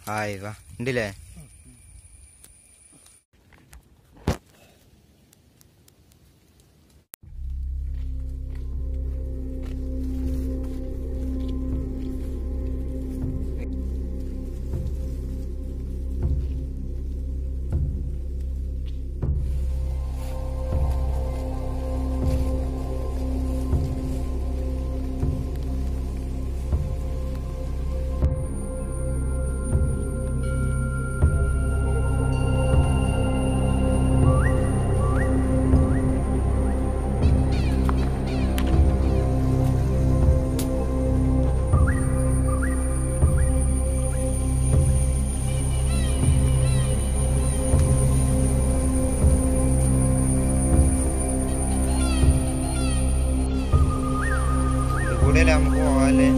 Hi വാ ഉണ്ടല്ലേ കൂടെ നമുക്ക് പോവാല്ലേ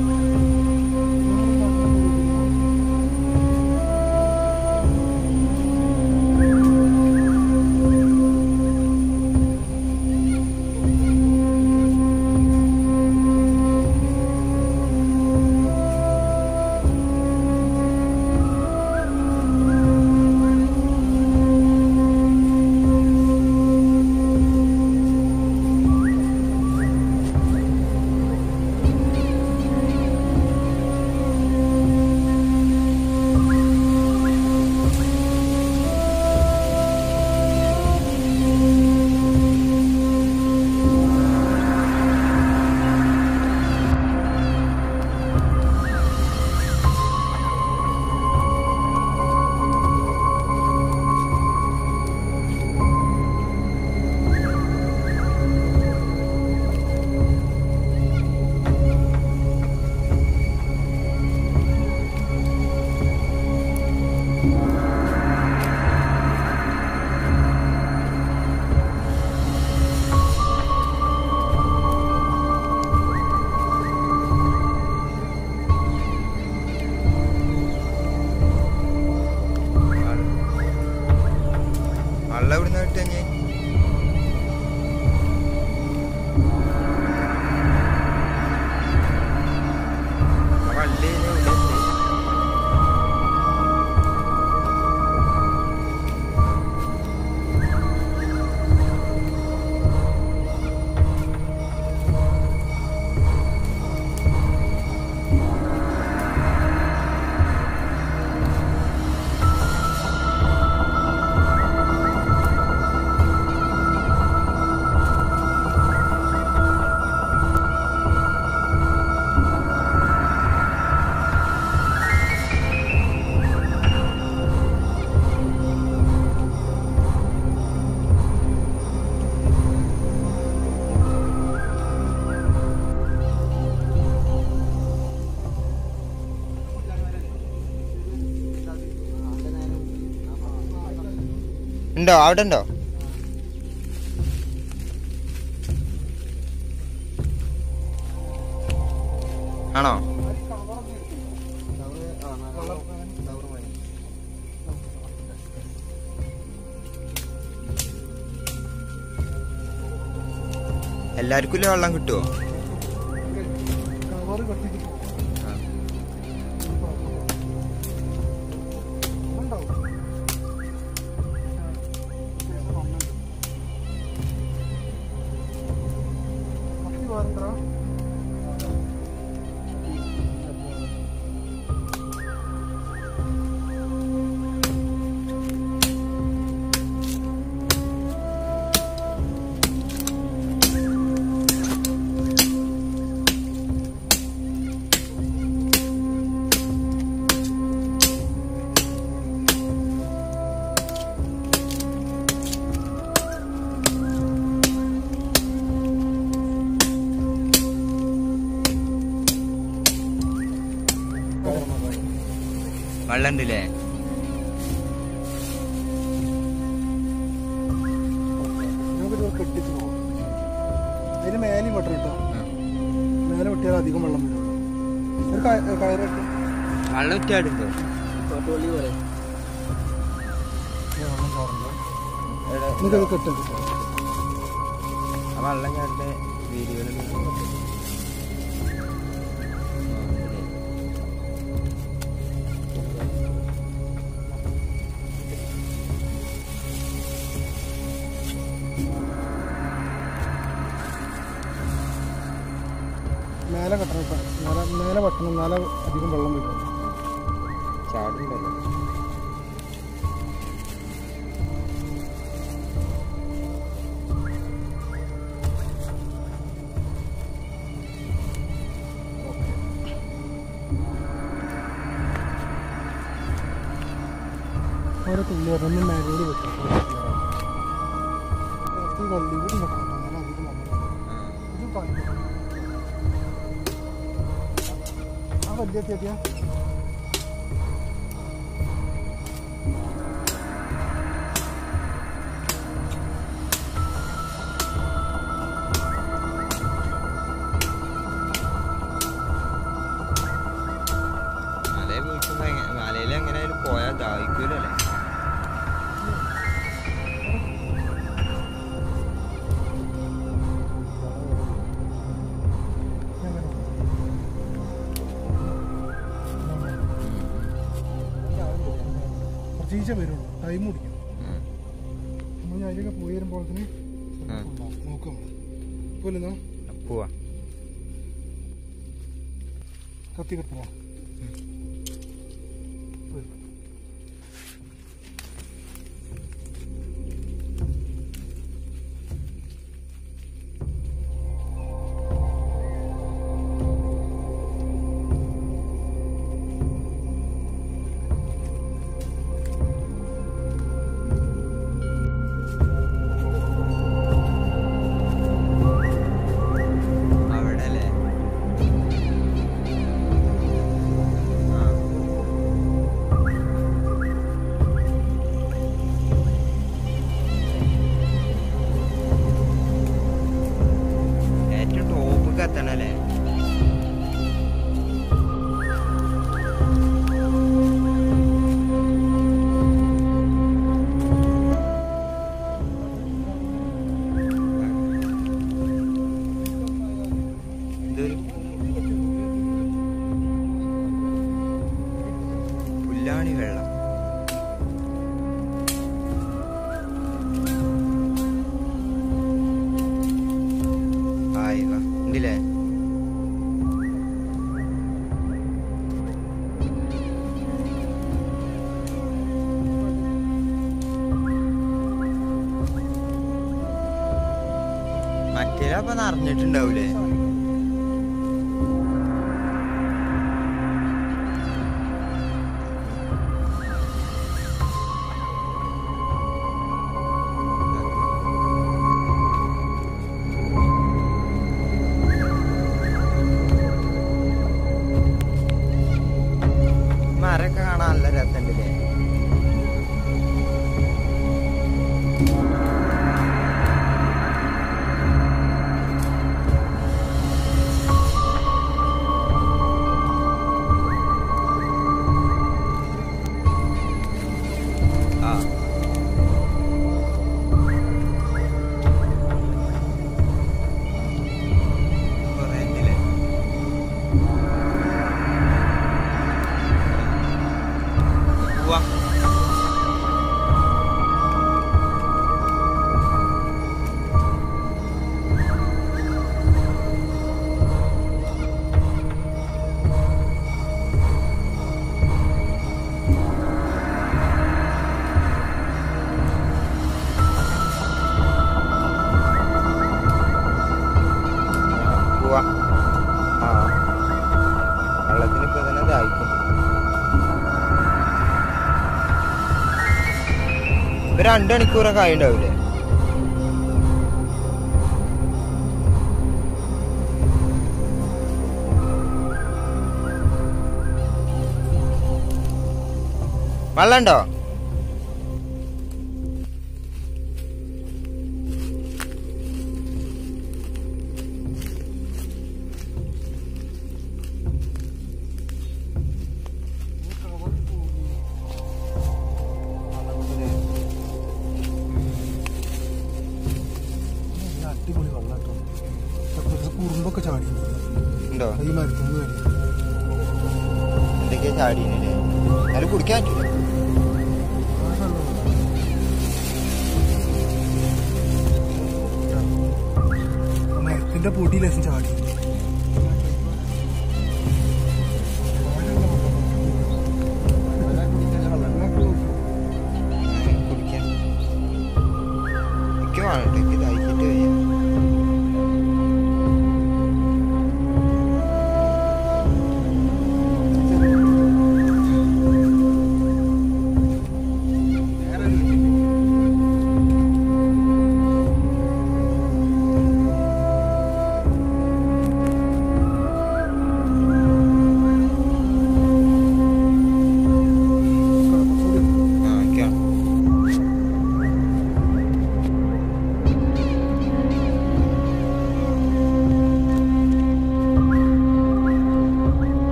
വെള്ളം എവിടുന്ന് കിട്ടുക ഞാൻ വണ്ടി ഇവിടെ എത്തി. ഉണ്ടോ അവിടെ ഉണ്ടോ ആണോ എല്ലാവർക്കും ഇല്ല വെള്ളം കിട്ടുമോ കവറ് കത്തിച്ച് ഉണ്ടാവും കത്തി വേറെന്താ വെള്ളം ഉണ്ടല്ലേ നമുക്കിത് കെട്ടിച്ച് പോകാം അതിന് മേലെയും വെട്ടണം കേട്ടോ മേലെ വെട്ടിയാൽ അധികം വെള്ളം വരുള്ളൂ ഒരു കയ- കയറിട്ട് വെള്ളം ഉറ്റാടുണ്ടോ പാട്ടുപള്ളി പോലെ വെള്ളം കയറുണ്ടോ എനിക്കത് കെട്ടത് ആ വെള്ളം ചാടിന്റെ വീഡിയോയിലൊക്കെ വെട്ടണം കേട്ടോ മേലെ മേലെ വെട്ടണം എന്നാലേ അധികം വെള്ളം വരും ചാടുണ്ടല്ലോ ഓരോ തുള്ളി പറഞ്ഞ് മേലോട് വെക്കാം കുറച്ച് വള്ളി കൂടി വെക്കണം എന്നാലേ അധികം വെള്ളം വരും. ഇത് പണി. ആ വലിയ ചെടിയാ മലയെ വീട്ടുമ്പോ എങ്ങനെ മലയിൽ എങ്ങനെയായാലും പോയാൽ ദാഹിക്കൂലല്ലേ കുറച്ചീച്ച വരുള്ളൂ ടൈം കുടിക്കും ഉം. നമ്മൾ ഞാൻ അതിലൊക്കെ പോയി വരുമ്പോഴത്തേന് ഉം. നോക്കാം പോലെ പോവാ കത്തി കിട്ടണോ അവിടെ അല്ലേ ആ ഏറ്റവും ടോപ്പൊക്കെ എത്തണല്ലേ ഇതൊരു പുല്ലാണി വെള്ളം ആയി വാ ഉണ്ടില്ലേ മറ്റേലപ്പൊ നിറഞ്ഞിട്ടുണ്ടാവൂലേ മരൊക്കെ കാണാൻ നല്ല രസമുണ്ടല്ലേ ആ കുറേ ഉണ്ടല്ലേ പോവാ പോവാ ആ വെള്ളത്തിന് ഇപ്പൊ തന്നെ ദാഹിക്കും ഇപ്പൊ രണ്ട് മണിക്കൂറൊക്കെ ആയിണ്ടാവൂലേ വെള്ളണ്ടോ നല്ല അടിപൊളി വെള്ളം കേട്ടോ കുറുമ്പൊക്കെ ചാടി ഉണ്ടോ ഈ മരത്തുനിന്ന് വരും എന്തൊക്കെയാ ചാടീനല്ലേ എന്നാലും കുടിക്കാൻ പറ്റൂല മരത്തിന്റെ പൊടി ലേശം ചാടി